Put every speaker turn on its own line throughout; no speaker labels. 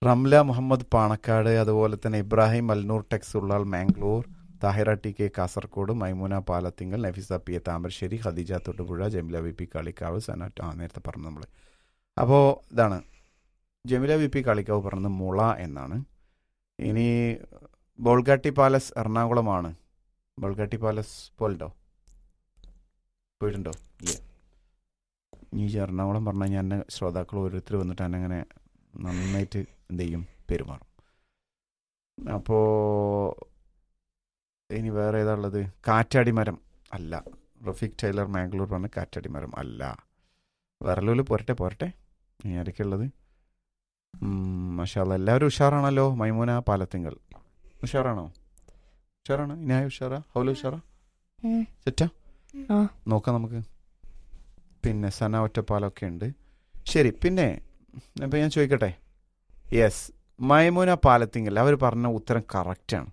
റംല മുഹമ്മദ് പാണക്കാട് അതുപോലെ തന്നെ Ibrahim Alnoor tex Ullal Mangalore Thahira T K Kasaragod Maimoona Palathingal Nafeesa P A Thamarassery Khadeeja Thodupuzha Jameela V P Kalikavu സനറ്റ് ആ നേരത്തെ പറഞ്ഞു നമ്മൾ അപ്പോൾ ഇതാണ് ജമില വി പി കാളിക്കാവ് പറഞ്ഞത് മുള എന്നാണ് ഇനി ബോൾഗാട്ടി പാലസ് എറണാകുളമാണ് ബോൾഗാട്ടി പാലസ് പോലുണ്ടോ പോയിട്ടുണ്ടോ ഇല്ല നീ ഈ എറണാകുളം പറഞ്ഞു കഴിഞ്ഞാൽ എന്നെ ശ്രോതാക്കൾ ഓരോരുത്തർ വന്നിട്ട് എന്നെ അങ്ങനെ നന്നായിട്ട് എന്ത് ചെയ്യും പെരുമാറും അപ്പോൾ ഇനി വേറെ ഏതാ ഉള്ളത് കാറ്റാടി മരം അല്ല റഫീഖ് ടൈലർ മാംഗ്ലൂർ പറഞ്ഞ കാറ്റാടി മരം അല്ല വിരലൂല് പോരട്ടെ പോരട്ടെ ഇനി ആരൊക്കെ ഉള്ളത് മഷാല്ല എല്ലാവരും ഉഷാറാണല്ലോ മൈമൂന പാലത്തിങ്കൽ ഉഷാറാണോ ഉഷാറാണ് ഇനായ ഉഷാറാ ഹൗല ഉഷാറാ
ഉം.
സെറ്റാ
ആ.
നോക്കാം നമുക്ക് പിന്നെ സന ഒറ്റപ്പാലൊക്കെ ഉണ്ട് ശരി പിന്നെ ഇപ്പം ഞാൻ ചോദിക്കട്ടെ യെസ് മൈമൂന പാലത്തിങ്കൽ അവർ പറഞ്ഞ ഉത്തരം കറക്റ്റാണ്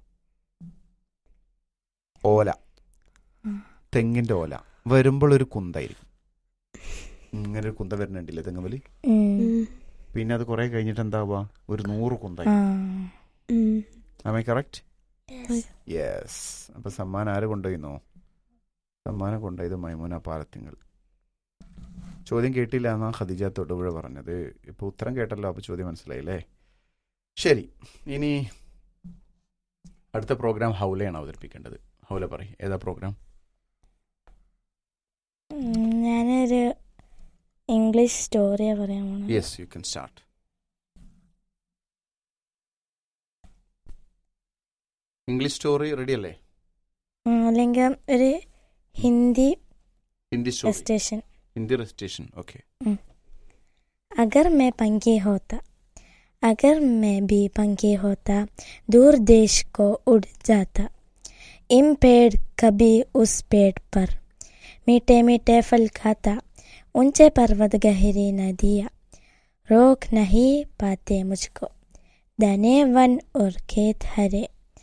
ഓല
ഉം.
തെങ്ങിന്റെ ഓല വരുമ്പോൾ ഒരു കുന്തായിരിക്കും ഇങ്ങനെ ഒരു കുന്ത വരുന്നുണ്ടില്ലേ തെങ്ങുമല്
ഉം.
പിന്നെ അത് കുറെ കഴിഞ്ഞിട്ട് എന്താവുക ഒരു നൂറ് കുന്തായി
ആ.
ആമേ കറക്റ്റ് യെസ് അപ്പൊ സമ്മാനം ആര് കൊണ്ടുപോയിന്നോ സമ്മാനം കൊണ്ടുപോയത് മൈമൂന പാലത്തിങ്ങൾ ചോദ്യം കേട്ടില്ല എന്നാ ഖദീജ തൊടുപുഴ പറഞ്ഞത് ഇപ്പൊ ഉത്തരം കേട്ടല്ലോ അപ്പൊ ചോദ്യം മനസ്സിലായില്ലേ ശരി ഇനി അടുത്ത പ്രോഗ്രാം ഹൗലയാണ് അവതരിപ്പിക്കേണ്ടത് ഹൗല പറയും ഏതാ പ്രോഗ്രാം
ഉം, ഞാനൊരു ഇംഗ്ലീഷ് സ്റ്റോറിയാ പറയാൻ പോണത്
yes you can start English story ready അല്ലേ
ഉം, അല്ലെങ്കിൽ ഒരു Hindi
Hindi story
station
Hindi recitation okay
अगर मैं पंखी होता अगर मैं भी पंखी होता दूर देश को उड़ जाता इम पेड़ कभी उस पेड़ पर मीठे मीठे फल खाता ऊंचे पर्वत गहरी नदियाँ रोक नहीं पाते मुझको दने वन और खेत हरे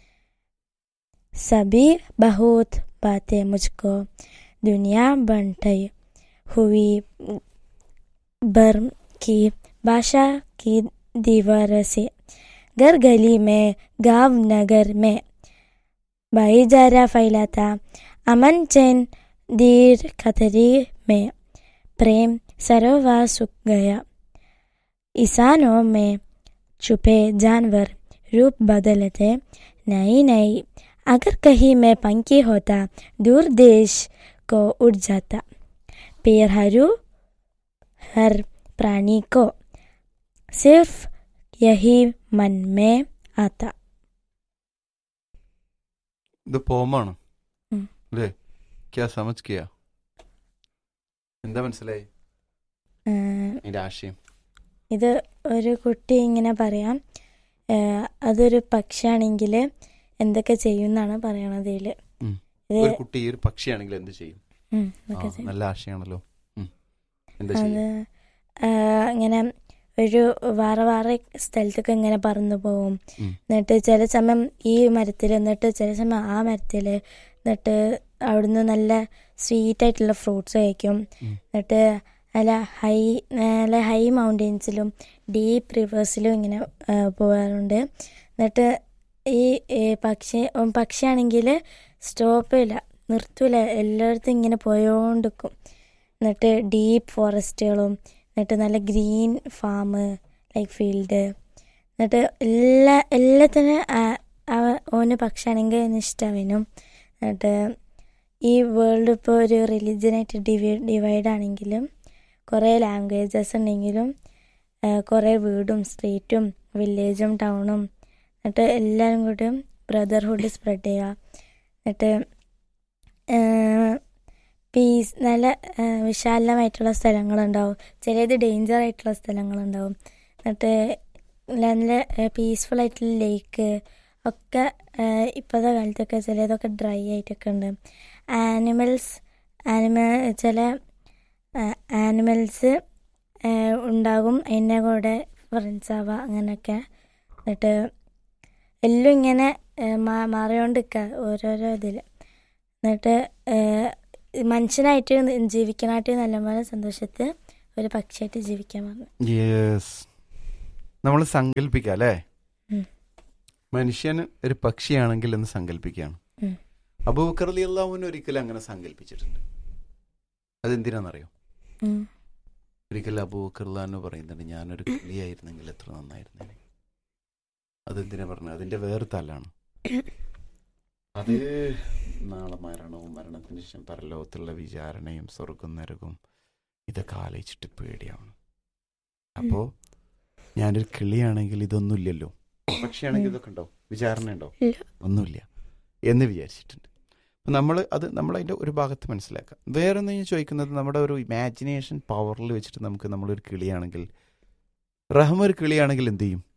सभी बहुत बातें मुझको दुनिया बंटी हुई बर्म की भाषा की दीवार से घर गली में गांव नगर में भाईचारा फैलाता अमन चैन दीर खतरी में प्रेम सरोवर सूख गया ईसानों में छुपे जानवर रूप बदलते नई नई अगर कहीं मैं पंखी होता दूर देश को उड़ जाता पेड़ हरू हर प्राणी को सिर्फ यही मन में आता
ഇത് പോമാണ്
ഉം.
അല്ലേ ക്യാ സമജ് കിയാ എന്താ മനസ്സിലായി
ഏഹ്,
ഇതിന്റെ ആശയം
ഇത് ഒരു കുട്ടി ഇങ്ങനെ പറയാം ഏഹ്, അതൊരു പക്ഷിയാണെങ്കിൽ എന്തൊക്കെ ചെയ്യും എന്നാണ് പറയണത് ഇതില്
ഉം.
ഇത്
ഒരു കുട്ടി ഈ ഒരു പക്ഷിയാണെങ്കിൽ എന്ത് ചെയ്യും
ഉം,
ആ,
ഇതൊക്കെ ചെയ്യും.
നല്ല ആശയമാണല്ലോ ഉം. എന്താ
അത്
ചെയ്യും
ഏഹ്, ഇങ്ങനെ ഒരു വേറെ വേറെ സ്ഥലത്തൊക്കെ ഇങ്ങനെ പറന്നു പോകും
ഉം.
എന്നിട്ട് ചില സമയം ഈ മരത്തിൽ എന്നിട്ട് ചില സമയം ആ മരത്തിൽ എന്നിട്ട് അവിടുന്ന് നല്ല സ്വീറ്റ് ആയിട്ടുള്ള ഫ്രൂട്ട്സ് കഴിക്കും
ഉം.
എന്നിട്ട് നല്ല ഹൈ നല്ല ഹൈ മൗണ്ടെയ്ൻസിലും ഡീപ്പ് റിവേഴ്സിലും ഇങ്ങനെ ആ, പോകാറുണ്ട് എന്നിട്ട് ഈ ഈ പക്ഷി ഉം, പക്ഷിയാണെങ്കിൽ സ്റ്റോപ്പില്ല നിർത്തൂല എല്ലായിടത്തും ഇങ്ങനെ പോയോണ്ടിരിക്കും എന്നിട്ട് ഡീപ്പ് ഫോറസ്റ്റുകളും എന്നിട്ട് നല്ല ഗ്രീൻ ഫാം ലൈക്ക് ഫീൽഡ് എന്നിട്ട് എല്ലാ എല്ലാത്തിനും ആ- അവ- ഓന് പക്ഷാണെങ്കിൽ ഇഷ്ടമാവിനും എന്നിട്ട് ഈ വേൾഡ് ഇപ്പോൾ ഒരു റിലീജിയനായിട്ട് ഡിവൈ ഡിവൈഡ് ആണെങ്കിലും കുറേ ലാംഗ്വേജസ് ഉണ്ടെങ്കിലും ആ, കുറേ വീടും സ്ട്രീറ്റും വില്ലേജും ടൗണും എന്നിട്ട് എല്ലാവരും കൂടി ബ്രദർഹുഡ് സ്പ്രെഡ് ചെയ്യുക എന്നിട്ട് പീസ് നല്ല ആ, വിശാലമായിട്ടുള്ള സ്ഥലങ്ങളുണ്ടാവും ചിലത് ഡേഞ്ചർ ആയിട്ടുള്ള സ്ഥലങ്ങളുണ്ടാവും എന്നിട്ട് നല്ല പീസ്ഫുൾ ആയിട്ടുള്ള ലേക്ക് ഒക്കെ ആ, ഇപ്പോഴത്തെ കാലത്തൊക്കെ ചിലതൊക്കെ ഡ്രൈ ആയിട്ടൊക്കെ ഉണ്ട് ആനിമൽസ് ആനിമ ചില ആനിമൽസ് ഉണ്ടാകും അതിൻ്റെ കൂടെ ഫ്രണ്ട്സ് ആവുക അങ്ങനെയൊക്കെ എന്നിട്ട് എല്ലാം ഇങ്ങനെ ആ, മാ- മാറിയോണ്ട് നിൽക്കുക ഓരോരോ ഇതിൽ എന്നിട്ട് ആ, മനുഷ്യനായിട്ട് ജീവിക്കാനായിട്ട് നല്ലപോലെ സന്തോഷത്തിൽ ഒരു പക്ഷിയായിട്ട് ജീവിക്കാൻ പറഞ്ഞു
യെസ് നമ്മൾ സങ്കല്പിക്കാം അല്ലേ
ഉം.
മനുഷ്യന് ഒരു പക്ഷിയാണെങ്കിൽ എന്ന് സങ്കല്പിക്കുകയാണ്
ഉം.
അബൂബക്കർ അലി അള്ളാഹുവിന് ഒരിക്കലും അങ്ങനെ സങ്കല്പിച്ചിട്ടുണ്ട് അതെന്തിനാണെന്നറിയോ
ഉം.
ഒരിക്കലും അബൂബക്കർ അള്ളഹാന്ന് പറയുന്നുണ്ട് ഞാനൊരു കിളിയായിരുന്നെങ്കിൽ എത്ര നന്നായിരുന്നേനെ അതെന്തിനാ പറഞ്ഞത് അതിന്റെ വേറെ തല്ലാണ് അത് നാളെ മരണവും മരണത്തിന് ശേഷം പരലോകത്തുള്ള വിചാരണയും സ്വർഗം നരകവും ഇതൊക്കെ ആലോചിച്ചിട്ട് പേടിയാണ് അപ്പോ ഞാനൊരു കിളിയാണെങ്കിൽ ഇതൊന്നുമില്ലല്ലോ പക്ഷിയാണെങ്കിൽ ഇതൊക്കെ ഉണ്ടോ വിചാരണ ഉണ്ടോ
ഇല്ല.
ഒന്നുമില്ല എന്ന് വിചാരിച്ചിട്ടുണ്ട് അപ്പം നമ്മൾ അത് നമ്മളതിൻ്റെ ഒരു ഭാഗത്ത് മനസ്സിലാക്കാം വേറെ ഒന്ന് ഞാൻ ചോദിക്കുന്നത് നമ്മുടെ ഒരു ഇമാജിനേഷൻ പവറിൽ വെച്ചിട്ട് നമുക്ക് നമ്മളൊരു കിളിയാണെങ്കിൽ റഹ്മ ഒരു കിളിയാണെങ്കിൽ എന്ത് ചെയ്യും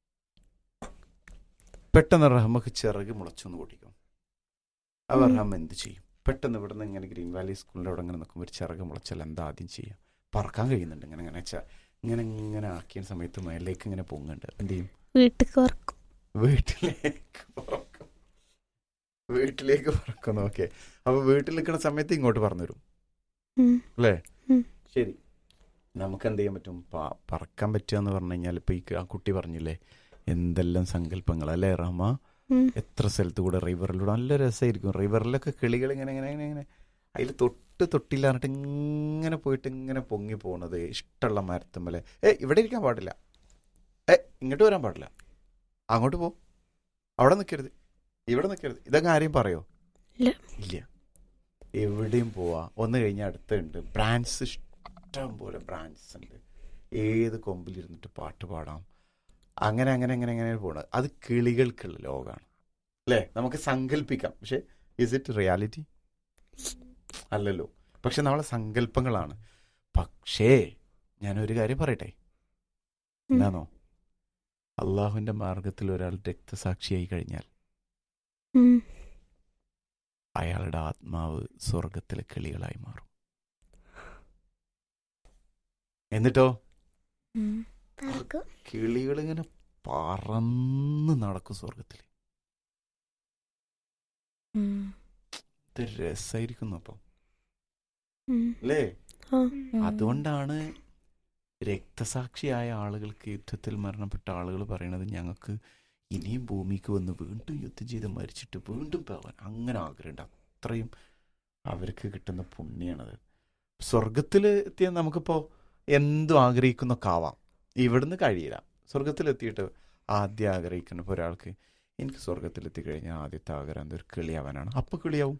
പെട്ടെന്ന് റഹ്മക്ക് ചിറക് മുളച്ചൊന്ന് ഓടിക്കും അവർ
ഉം.
റഹ്മ എന്ത് ചെയ്യും പെട്ടെന്ന് ഇവിടെ നിന്ന് ഇങ്ങനെ ഗ്രീൻ വാലി സ്കൂളിൻ്റെ അവിടെ ഇങ്ങനെ നിൽക്കുമ്പോൾ ഒരു ചിറക് മുളച്ചാൽ എന്താ ആദ്യം ചെയ്യുക പറക്കാൻ കഴിയുന്നുണ്ട് ഇങ്ങനെ ഇങ്ങനെ ച- ഇങ്ങനെ ഇങ്ങനെ ആക്കിയ സമയത്ത് മേലേക്ക് ഇങ്ങനെ പൊങ്ങുന്നുണ്ട് എന്ത് ചെയ്യും
വീട്ടിൽ ഓർക്കും
വീട്ടിലേക്ക് പറക്കും വീട്ടിലേക്ക് പറക്കുന്നു ഓക്കെ അപ്പൊ വീട്ടിൽ നിൽക്കുന്ന സമയത്ത് ഇങ്ങോട്ട് പറഞ്ഞു തരും
ഉം.
അല്ലേ
ഉം.
ശരി നമുക്ക് എന്ത് ചെയ്യാൻ പറ്റും പ- പറക്കാൻ പറ്റുക എന്ന് പറഞ്ഞു കഴിഞ്ഞാൽ ഇപ്പൊ ഈ ആ കുട്ടി പറഞ്ഞില്ലേ എന്തെല്ലാം സങ്കല്പങ്ങൾ അല്ലേ റഹ്മ
ഉം.
എത്ര സ്ഥലത്ത് കൂടെ റിവറിലൂടെ നല്ല രസമായിരിക്കും റിവറിലൊക്കെ കിളികൾ ഇങ്ങനെ ഇങ്ങനെ ഇങ്ങനെ ഇങ്ങനെ അതിൽ തൊട്ട് തൊട്ടില്ല എന്നിട്ട് ഇങ്ങനെ പോയിട്ട് ഇങ്ങനെ പൊങ്ങി പോണത് ഇഷ്ടമുള്ള മരത്തുമ്മലെ ഏ ഇവിടെ ഇരിക്കാൻ പാടില്ല ഏ ഇങ്ങോട്ട് വരാൻ പാടില്ല അങ്ങോട്ട് പോ അവിടെ നിൽക്കരുത് ഇവിടെ നിൽക്കരുത് ഇതൊക്കെ ആരെയും പറയോ
ഇല്ല.
ഇല്ല എവിടെയും പോവാ ഒന്ന് കഴിഞ്ഞാൽ അടുത്തുണ്ട് ബ്രാൻഡ്സ് ഇഷ്ടം പോലെ ബ്രാൻഡ്സ് ഉണ്ട് ഏത് കൊമ്പിലിരുന്നിട്ട് പാട്ട് പാടാം അങ്ങനെ അങ്ങനെ അങ്ങനെ അങ്ങനെ പോണത് അത് കിളികൾക്കുള്ള ലോകമാണ് അല്ലേ നമുക്ക് സങ്കല്പിക്കാം പക്ഷെ ഇസ് ഇറ്റ് റിയാലിറ്റി അല്ലല്ലോ പക്ഷെ നമ്മളെ സങ്കല്പങ്ങളാണ് പക്ഷേ ഞാനൊരു കാര്യം പറയട്ടെ
ഉം.
എന്താണോ അള്ളാഹുവിന്റെ മാർഗത്തിൽ ഒരാൾ രക്തസാക്ഷിയായി കഴിഞ്ഞാൽ
ഉം.
അയാളുടെ ആത്മാവ് സ്വർഗത്തിലെ കിളികളായി മാറും എന്നിട്ടോ
ഉം.
കിളികൾ ഇങ്ങനെ പറന്ന് നടക്കും സ്വർഗത്തിൽ
ഉം.
ഇത് രസമായിരിക്കുന്നു അപ്പം
ഉം.
അല്ലേ
ആ.
ഉം.
അതുകൊണ്ടാണ് രക്തസാക്ഷിയായ ആളുകൾക്ക് യുദ്ധത്തിൽ മരണപ്പെട്ട ആളുകൾ പറയണത് ഞങ്ങൾക്ക് ഇനിയും ഭൂമിക്ക് വന്ന് വീണ്ടും യുദ്ധം ചെയ്ത് മരിച്ചിട്ട് വീണ്ടും പോകാൻ അങ്ങനെ ആഗ്രഹമുണ്ട് അത്രയും അവർക്ക് കിട്ടുന്ന പുണ്യാണത് സ്വർഗത്തിൽ എത്തിയ നമുക്കിപ്പോൾ എന്തും ആഗ്രഹിക്കുന്നൊക്കെ ആവാം ഇവിടുന്ന് കഴിയില്ല സ്വർഗത്തിലെത്തിയിട്ട് ആദ്യം ആഗ്രഹിക്കുന്ന ഇപ്പോൾ ഒരാൾക്ക് എനിക്ക് സ്വർഗത്തിലെത്തി കഴിഞ്ഞാൽ ആദ്യത്തെ ആഗ്രഹം എന്താ ഒരു കിളിയാവാനാണ് അപ്പോൾ കിളിയാവും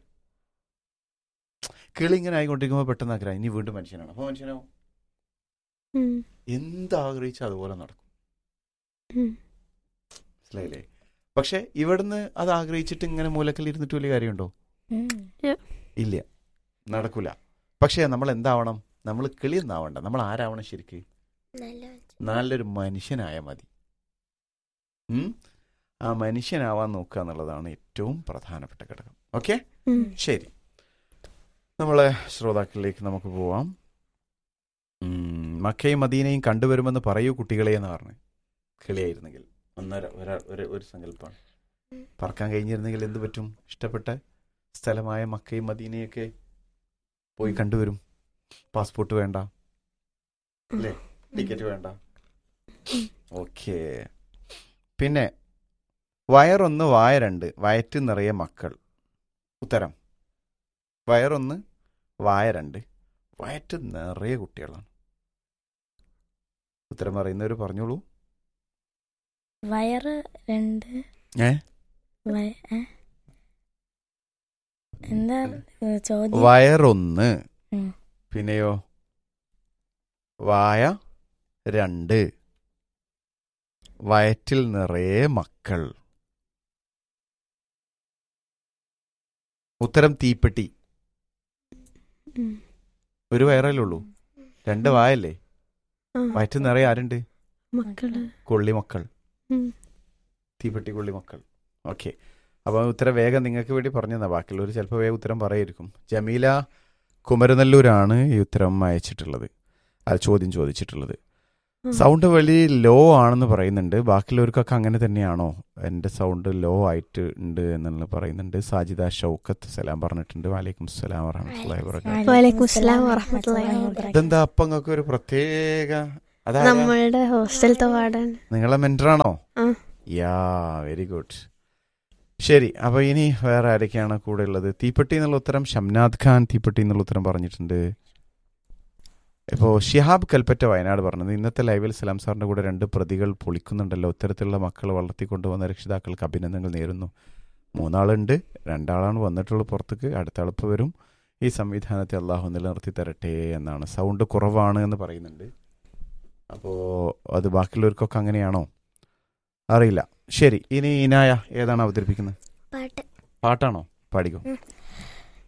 കിളി ഇങ്ങനെ ആയിക്കൊണ്ടിരിക്കുമ്പോൾ പെട്ടെന്ന് ആഗ്രഹം ഇനി വീണ്ടും മനുഷ്യനാണ് അപ്പോൾ മനുഷ്യനാവും
ഉം.
എന്താഗ്രഹിച്ചാൽ അതുപോലെ നടക്കും
ഉം.
മനസ്സിലായില്ലേ പക്ഷെ ഇവിടുന്ന് അത് ആഗ്രഹിച്ചിട്ട് ഇങ്ങനെ മൂലക്കൽ ഇരുന്നിട്ട് വലിയ കാര്യമുണ്ടോ
ഉം.
ഇല്ല നടക്കൂല പക്ഷേ നമ്മൾ എന്താവണം നമ്മൾ കിളിയൊന്നാവണ്ട നമ്മൾ ആരാവണം ശരിക്ക് നല്ലൊരു മനുഷ്യനായ മതി ഉം? ആ മനുഷ്യനാവാൻ നോക്കുക എന്നുള്ളതാണ് ഏറ്റവും പ്രധാനപ്പെട്ട ഘടകം ഓക്കെ
ഉം.
ശരി നമ്മളെ ശ്രോതാക്കളിലേക്ക് നമുക്ക് പോവാം ഉം, മക്കയും മദീനയും കണ്ടുവരുമെന്ന് പറയൂ കുട്ടികളെ എന്ന് പറഞ്ഞു കിളിയായിരുന്നെങ്കിൽ ഒന്നര ഒരാ ഒരു ഒരു സങ്കല്പമാണ് പറക്കാൻ കഴിഞ്ഞിരുന്നെങ്കിൽ എന്ത് പറ്റും ഇഷ്ടപ്പെട്ട സ്ഥലമായ മക്കയും മദീനയൊക്കെ പോയി കണ്ടുവരും പാസ്പോർട്ട് വേണ്ട അല്ലേ ടിക്കറ്റ് വേണ്ട ഓക്കെ പിന്നെ വയറൊന്ന് വായ രണ്ട് വയറ്റ് നിറയെ മക്കൾ ഉത്തരം വയറൊന്ന് വായ രണ്ട് വയറ്റ് നിറയെ കുട്ടികളാണ് ഉത്തരം പറയുന്നവർ പറഞ്ഞോളൂ
വയറ് രണ്ട്
ഏ
വയ- ഏ? എന്താ ഏ, ചോദ്യം
വയറൊന്ന്
ഉം.
പിന്നെയോ വായ രണ്ട് വയറ്റിൽ നിറയെ മക്കൾ ഉത്തരം തീപ്പെട്ടി
ഉം.
ഒരു വയറല്ലേ ഉള്ളൂ രണ്ട് വായല്ലേ
ആ.
വയറ്റിൽ നിറയെ ആരുണ്ട്
മക്കള്
കൊള്ളിമക്കൾ
ഉം.
തീപ്പെട്ടി കൊള്ളിമക്കൾ ഓക്കെ അപ്പോൾ ഉത്തരം വേഗം നിങ്ങൾക്ക് വേണ്ടി പറഞ്ഞു തന്നാ ബാക്കിയുള്ളവർ ചിലപ്പോൾ വേഗം ഉത്തരം പറയായിരിക്കും ജമീല കുമരനെല്ലൂരാണ് ഈ ഉത്തരം അയച്ചിട്ടുള്ളത് ആ ചോദ്യം ചോദിച്ചിട്ടുള്ളത്
ഉം.
സൗണ്ട് വലിയ ലോ ആണെന്ന് പറയുന്നുണ്ട് ബാക്കിയുള്ളവർക്കൊക്കെ അങ്ങനെ തന്നെയാണോ എൻ്റെ സൗണ്ട് ലോ ആയിട്ട് ഉണ്ട് എന്നുള്ള പറയുന്നുണ്ട് സാജിദ ഷൗക്കത്ത് സലാം പറഞ്ഞിട്ടുണ്ട് വാലേക്കും സലാം വറഹമത്തുള്ളാഹി വബറകാതുഹു
വലൈക്കും അസ്സലാം വറഹ്മത്തുള്ളാഹി വബറകാതുഹു.
ഇതെന്താ അപ്പം നിങ്ങൾക്ക് ഒരു പ്രത്യേക അതായത്
നമ്മളുടെ ഹോസ്റ്റലത്തെ വാർഡൻ
നിങ്ങളെ മെന്ററാണോ
ആ.
യാ വെരി ഗുഡ് ശരി അപ്പൊ ഇനി വേറെ ആരൊക്കെയാണ് കൂടെ ഉള്ളത് തീപ്പെട്ടി എന്നുള്ള ഉത്തരം ഷംനാദ് ഖാൻ തീപ്പെട്ടി എന്നുള്ള ഉത്തരം പറഞ്ഞിട്ടുണ്ട് ഇപ്പോൾ ഷിഹാബ് കൽപ്പറ്റ വയനാട് പറഞ്ഞത് ഇന്നത്തെ ലൈവിൽ സലാം സാറിന്റെ കൂടെ രണ്ട് പ്രതികൾ പൊളിക്കുന്നുണ്ടല്ലോ ഇത്തരത്തിലുള്ള മക്കൾ വളർത്തിക്കൊണ്ടുവന്ന രക്ഷിതാക്കൾക്ക് അഭിനന്ദനങ്ങൾ നേരുന്നു മൂന്നാളുണ്ട് രണ്ടാളാണ് വന്നിട്ടുള്ളത് പുറത്തേക്ക് അടുത്ത ആളിപ്പോൾ വരും ഈ സംവിധാനത്തെ അള്ളാഹു നിലനിർത്തി തരട്ടെ എന്നാണ് സൗണ്ട് കുറവാണ് എന്ന് പറയുന്നുണ്ട് അപ്പോൾ അത് ബാക്കിയുള്ളവർക്കൊക്കെ അങ്ങനെയാണോ അറിയില്ല ശരി ഇനി ഇനായ ഏതാണ് അവതരിപ്പിക്കുന്നത്
പാട്ട്
പാട്ടാണോ പാടിക്കോ
ഉം.